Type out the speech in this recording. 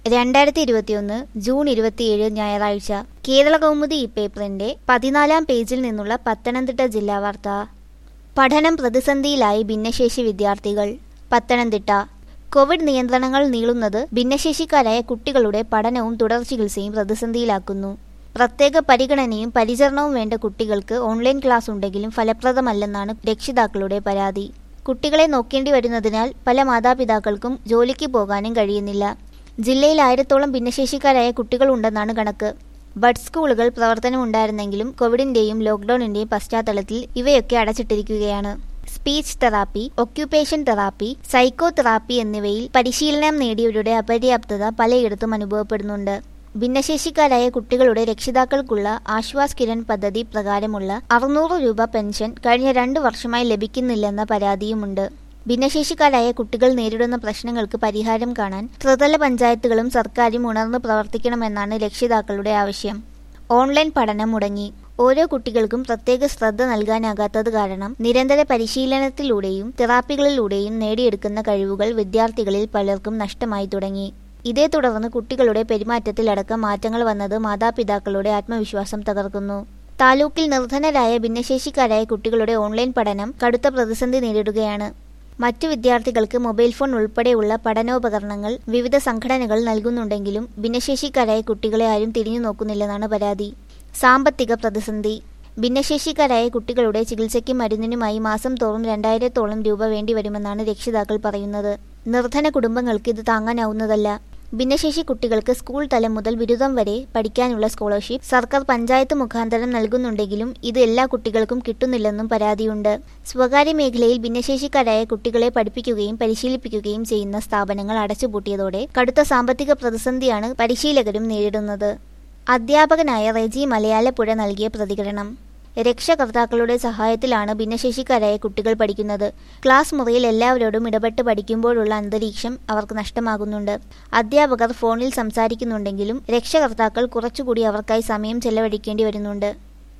രണ്ടായിരത്തി ഇരുപത്തിയൊന്ന് ജൂൺ ഇരുപത്തിയേഴ് ഞായറാഴ്ച കേരള കൗമുദി ഈ പേപ്പറിന്റെ പതിനാലാം പേജിൽ നിന്നുള്ള പത്തനംതിട്ട ജില്ലാ വാർത്ത പഠനം പ്രതിസന്ധിയിലായി ഭിന്നശേഷി വിദ്യാർത്ഥികൾ പത്തനംതിട്ട കോവിഡ് നിയന്ത്രണങ്ങൾ നീളുന്നത് ഭിന്നശേഷിക്കാരായ കുട്ടികളുടെ പഠനവും തുടർ ചികിത്സയും പ്രതിസന്ധിയിലാക്കുന്നു പ്രത്യേക പരിഗണനയും പരിചരണവും വേണ്ട കുട്ടികൾക്ക് ഓൺലൈൻ ക്ലാസ് ഉണ്ടെങ്കിലും ഫലപ്രദമല്ലെന്നാണ് രക്ഷിതാക്കളുടെ പരാതി കുട്ടികളെ നോക്കേണ്ടി വരുന്നതിനാൽ പല മാതാപിതാക്കൾക്കും ജോലിക്ക് പോകാനും കഴിയുന്നില്ല ജില്ലയിൽ ആയിരത്തോളം ഭിന്നശേഷിക്കാരായ കുട്ടികളുണ്ടെന്നാണ് കണക്ക് ബഡ് സ്കൂളുകൾ പ്രവർത്തനമുണ്ടായിരുന്നെങ്കിലും കോവിഡിന്റെയും ലോക്ക്ഡൌണിന്റെയും പശ്ചാത്തലത്തിൽ ഇവയൊക്കെ അടച്ചിട്ടിരിക്കുകയാണ് speech therapy occupation therapy psycho therapy എന്നിവയിൽ പരിശീലനം നേടിയവരുടെ അപര്യാപ്തത പലയിടത്തും അനുഭവപ്പെടുന്നുണ്ട് ഭിന്നശേഷിക്കാരായ കുട്ടികളുടെ രക്ഷിതാക്കൾക്കുള്ള ആശ്വാസ് കിരൺ പദ്ധതി പ്രകാരമുള്ള അറുന്നൂറ് രൂപ പെൻഷൻ കഴിഞ്ഞ രണ്ടു വർഷമായി ലഭിക്കുന്നില്ലെന്ന പരാതിയുമുണ്ട് ഭിന്നശേഷിക്കാരായ കുട്ടികൾ നേരിടുന്ന പ്രശ്നങ്ങൾക്ക് പരിഹാരം കാണാൻ ത്രിതല പഞ്ചായത്തുകളും സർക്കാരും ഉണർന്നു പ്രവർത്തിക്കണമെന്നാണ് രക്ഷിതാക്കളുടെ ആവശ്യം ഓൺലൈൻ പഠനം മുടങ്ങി ഓരോ കുട്ടികൾക്കും പ്രത്യേക ശ്രദ്ധ നൽകാനാകാത്തത് കാരണം നിരന്തര പരിശീലനത്തിലൂടെയും തെറാപ്പികളിലൂടെയും നേടിയെടുക്കുന്ന കഴിവുകൾ വിദ്യാർത്ഥികളിൽ പലർക്കും നഷ്ടമായി തുടങ്ങി ഇതേ തുടർന്ന് കുട്ടികളുടെ പെരുമാറ്റത്തിലടക്കം മാറ്റങ്ങൾ വന്നത് മാതാപിതാക്കളുടെ ആത്മവിശ്വാസം തകർക്കുന്നു താലൂക്കിൽ നിർധനരായ ഭിന്നശേഷിക്കാരായ കുട്ടികളുടെ ഓൺലൈൻ പഠനം കടുത്ത പ്രതിസന്ധി നേരിടുകയാണ് മറ്റു വിദ്യാർത്ഥികൾക്ക് മൊബൈൽ ഫോൺ ഉൾപ്പെടെയുള്ള പഠനോപകരണങ്ങൾ വിവിധ സംഘടനകൾ നൽകുന്നുണ്ടെങ്കിലും ഭിന്നശേഷിക്കാരായ കുട്ടികളെ ആരും തിരിഞ്ഞു നോക്കുന്നില്ലെന്നാണ് പരാതി സാമ്പത്തിക പ്രതിസന്ധി ഭിന്നശേഷിക്കാരായ കുട്ടികളുടെ ചികിത്സയ്ക്കും മരുന്നിനുമായി മാസം തോറും രണ്ടായിരത്തോളം രൂപ വേണ്ടിവരുമെന്നാണ് രക്ഷിതാക്കൾ പറയുന്നത് നിർധന കുടുംബങ്ങൾക്ക് ഇത് താങ്ങാനാവുന്നതല്ല ഭിന്നശേഷി കുട്ടികൾക്ക് സ്കൂൾ തലം മുതൽ ബിരുദം വരെ പഠിക്കാനുള്ള സ്കോളർഷിപ്പ് സർക്കാർ പഞ്ചായത്ത് മുഖാന്തരം നൽകുന്നുണ്ടെങ്കിലും ഇത് എല്ലാ കുട്ടികൾക്കും കിട്ടുന്നില്ലെന്നും പരാതിയുണ്ട് സ്വകാര്യ മേഖലയിൽ ഭിന്നശേഷിക്കാരായ കുട്ടികളെ പഠിപ്പിക്കുകയും പരിശീലിപ്പിക്കുകയും ചെയ്യുന്ന സ്ഥാപനങ്ങൾ അടച്ചുപൂട്ടിയതോടെ കടുത്ത സാമ്പത്തിക പ്രതിസന്ധിയാണ് പരിശീലകരും നേരിടുന്നത് അധ്യാപകനായ റെജി മലയാളപ്പുഴ നൽകിയ പ്രതികരണം രക്ഷകർത്താക്കളുടെ സഹായത്തിലാണ് ഭിന്നശേഷിക്കാരായ കുട്ടികൾ പഠിക്കുന്നത് ക്ലാസ് മുറിയിൽ എല്ലാവരോടും ഇടപെട്ട് പഠിക്കുമ്പോഴുള്ള അന്തരീക്ഷം അവർക്ക് നഷ്ടമാകുന്നുണ്ട് അധ്യാപകർ ഫോണിൽ സംസാരിക്കുന്നുണ്ടെങ്കിലും രക്ഷകർത്താക്കൾ കുറച്ചുകൂടി അവർക്കായി സമയം ചെലവഴിക്കേണ്ടി വരുന്നുണ്ട്